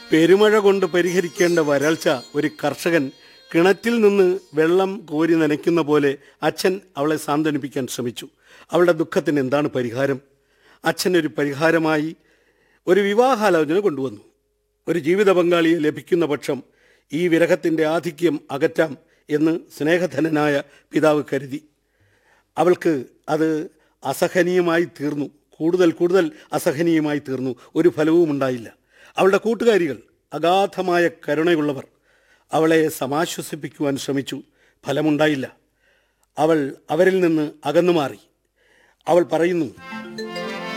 പെരുമഴ കൊണ്ട് പരിഹരിക്കേണ്ട വരൾച്ച ഒരു കർഷകൻ കിണറ്റിൽ നിന്ന് വെള്ളം കോരി നനയ്ക്കുന്ന പോലെ അച്ഛൻ അവളെ സാന്ത്വനിപ്പിക്കാൻ ശ്രമിച്ചു അവളുടെ ദുഃഖത്തിന് എന്താണ് പരിഹാരം അച്ഛൻ ഒരു പരിഹാരമായി ഒരു വിവാഹാലോചന കൊണ്ടുവന്നു ഒരു ജീവിത പങ്കാളിയെ ലഭിക്കുന്ന പക്ഷം ഈ വിരഹത്തിൻ്റെ ആധിക്യം അകറ്റാം എന്ന് സ്നേഹധനനായ പിതാവ് കരുതി അവൾക്ക് അത് അസഹനീയമായി തീർന്നു കൂടുതൽ കൂടുതൽ അസഹനീയമായി തീർന്നു ഒരു ഫലവും ഉണ്ടായില്ല അവളുടെ കൂട്ടുകാരികൾ അഗാധമായ കരുണയുള്ളവർ അവളെ സമാശ്വസിപ്പിക്കുവാൻ ശ്രമിച്ചു ഫലമുണ്ടായില്ല അവൾ അവരിൽ നിന്ന് അകന്നു മാറി അവൾ പറയുന്നു